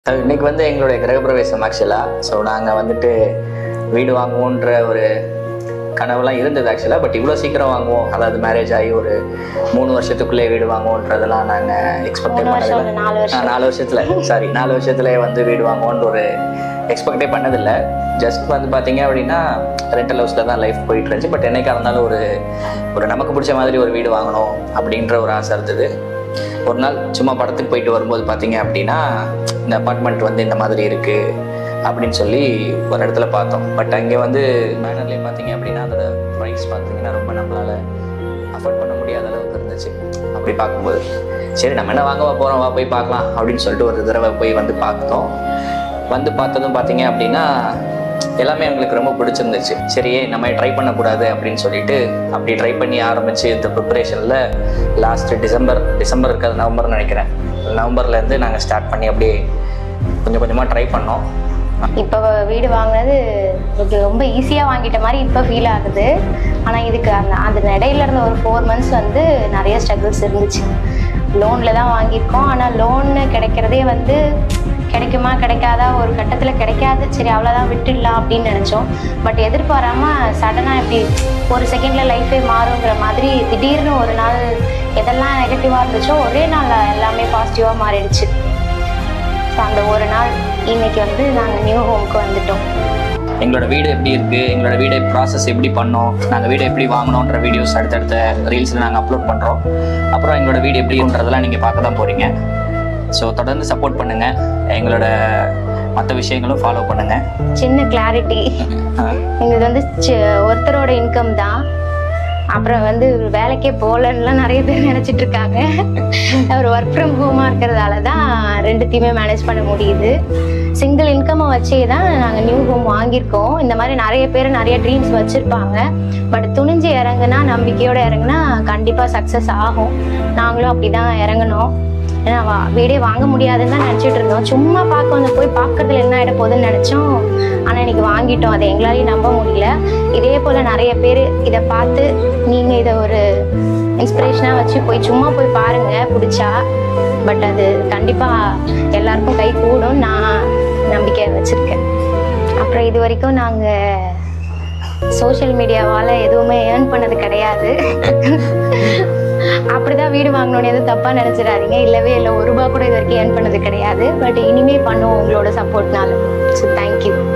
So, இன்னைக்கு வந்து எங்களுடைய கிரகப்பிரவேசம் ஆக்சுவலாக ஸோ நாங்கள் வந்துட்டு வீடு வாங்குவோன்ற ஒரு கனவுலாம் இருந்தது ஆக்சுவலாக பட் இவ்வளோ சீக்கிரம் வாங்குவோம் அதாவது மேரேஜ் ஆகி ஒரு மூணு வருஷத்துக்குள்ளே வீடு வாங்குவோன்றதெல்லாம் நாங்கள் எக்ஸ்பெக்டே மூணு வருஷம் பண்ணதில்லை இல்ல, நாலு வருஷம். ஆ, நாலு வருஷத்துல சாரி நாலு வருஷத்துல வந்து வீடு வாங்குவோன்ற ஒரு எக்ஸ்பெக்டே பண்ணதில்லை ஜஸ்ட் வந்து பார்த்தீங்க அப்படின்னா ரெண்டல் ஹவுஸில் தான் லைஃப் போயிட்டு இருந்துச்சு பட் என்னைக்கா இருந்தாலும் ஒரு ஒரு நமக்கு பிடிச்ச மாதிரி ஒரு வீடு வாங்கணும் அப்படின்ற ஒரு ஆசை இருந்தது ஒரு நாள் சும்மா படத்துக்கு போயிட்டு வரும்போது பார்த்தீங்க அப்படின்னா இந்த அப்பார்ட்மெண்ட் வந்து இந்த மாதிரி இருக்குது அப்படின்னு சொல்லி ஒரு இடத்துல பார்த்தோம் பட் அங்கே வந்து பேனர்லேயே பார்த்தீங்க அப்படின்னா அதோட ப்ரைஸ் பார்த்தீங்கன்னா ரொம்ப நம்மளால் அஃபோர்ட் பண்ண முடியாத அளவுக்கு இருந்துச்சு அப்படி பார்க்கும்போது சரி நம்ம என்ன வாங்கவா போகிறோம் வா போய் பார்க்கலாம் அப்படின்னு சொல்லிட்டு ஒரு தடவை போய் வந்து பார்த்தோம் வந்து பார்த்ததும் பார்த்தீங்க அப்படின்னா எல்லாமே எங்களுக்கு ரொம்ப பிடிச்சிருந்துச்சு சரி நம்ம ட்ரை பண்ணக்கூடாது அப்படின்னு சொல்லிட்டு அப்படி ட்ரை பண்ணி ஆரம்பிச்சு இந்த ப்ரிப்பரேஷனில் லாஸ்ட் டிசம்பர் டிசம்பர் இருக்காது நவம்பர்னு நினைக்கிறேன் நவம்பர்லேருந்து நாங்கள் ஸ்டார்ட் பண்ணி அப்படியே கொஞ்சம் கொஞ்சமாக ட்ரை பண்ணோம் இப்போ வீடு வாங்கினது எனக்கு ரொம்ப ஈஸியாக வாங்கிட்ட மாதிரி இப்போ ஃபீல் ஆகுது ஆனால் இதுக்கு அந்த அந்த இடையில இருந்த ஒரு ஃபோர் மந்த்ஸ் வந்து நிறைய ஸ்ட்ரகிள்ஸ் இருந்துச்சு லோனில் தான் வாங்கியிருக்கோம் ஆனால் லோன்னு கிடைக்கிறதே வந்து கிடைக்குமா கிடைக்காதா ஒரு கட்டத்தில் கிடைக்காது சரி அவ்வளோதான் விட்டுடலாம் அப்படின்னு நினச்சோம் பட் எதிர்பாராமல் சடனாக இப்படி ஒரு செகண்டில் லைஃபே மாறுங்கிற மாதிரி திடீர்னு ஒரு நாள் எதெல்லாம் நெகட்டிவாக இருந்துச்சோ ஒரே நாளில் எல்லாமே பாசிட்டிவாக மாறிடுச்சு ஸோ அந்த ஒரு நாள் இன்னைக்கு வந்து நாங்கள் நியூ ஹோம்க்கு வந்துட்டோம் எங்களோட வீடு எப்படி இருக்குது எங்களோட வீடு ப்ராசஸ் எப்படி பண்ணோம் நாங்கள் வீடு எப்படி வாங்கணுன்ற வீடியோஸ் அடுத்தடுத்த ரீல்ஸில் நாங்கள் அப்லோட் பண்ணுறோம் அப்புறம் எங்களோட வீடு எப்படின்றதெல்லாம் நீங்கள் பார்க்க தான் போகிறீங்க ஸோ தொடர்ந்து சப்போர்ட் பண்ணுங்கள் எங்களோட மற்ற விஷயங்களும் ஃபாலோ பண்ணுங்கள் சின்ன கிளாரிட்டி எங்களுக்கு வந்து சி- ஒருத்தரோட இன்கம் தான் அப்புறம் வந்து வேலைக்கே போகலன்னுலாம் நிறைய பேர் நினச்சிட்டு இருக்காங்க ஒரு ஒர்க் ஃப்ரம் ஹோமாக இருக்கிறதால தான் ரெண்டுத்தையுமே மேனேஜ் பண்ண முடியுது சிங்கிள் இன்கம்மை வச்சே தான் நாங்கள் நியூ ஹோம் வாங்கியிருக்கோம் இந்த மாதிரி நிறைய பேர் நிறைய ட்ரீம்ஸ் வச்சுருப்பாங்க பட் துணிஞ்சு இறங்குனா நம்பிக்கையோட இறங்குனா கண்டிப்பாக சக்ஸஸ் ஆகும் நாங்களும் அப்படி தான் இறங்கினோம் ஏன்னா வா வீடே வாங்க முடியாதுன்னு தான் நினச்சிட்டு இருந்தோம் சும்மா பார்க்க வந்து போய் பார்க்கறதுல என்ன ஆகிட போகுதுன்னு நினச்சோம் ஆனால் இன்னைக்கு வாங்கிட்டோம் அதை எங்களாலையும் நம்ப முடியல இதே போல் நிறைய பேர் இதை பார்த்து நீங்கள் இதை ஒரு இன்ஸ்பிரேஷனாக வச்சு போய் சும்மா போய் பாருங்கள் பிடிச்சா பட் அது கண்டிப்பாக எல்லாருக்கும் கை கூடும் நான் நம்பிக்கை வச்சுருக்கேன் அப்புறம் இது வரைக்கும் நாங்கள் சோஷியல் மீடியாவால் எதுவுமே ஏர்ன் பண்ணது கிடையாது அப்படிதான் வீடு வாங்கணும்னு எதுவும் தப்பாக நினச்சிடாதீங்க இல்லவே இல்லை ஒரு ரூபா கூட இது வரைக்கும் ஏர்ன் பண்ணது கிடையாது பட் இனிமே பண்ணுவோம் உங்களோட சப்போர்ட்னால ஸோ தேங்க்யூ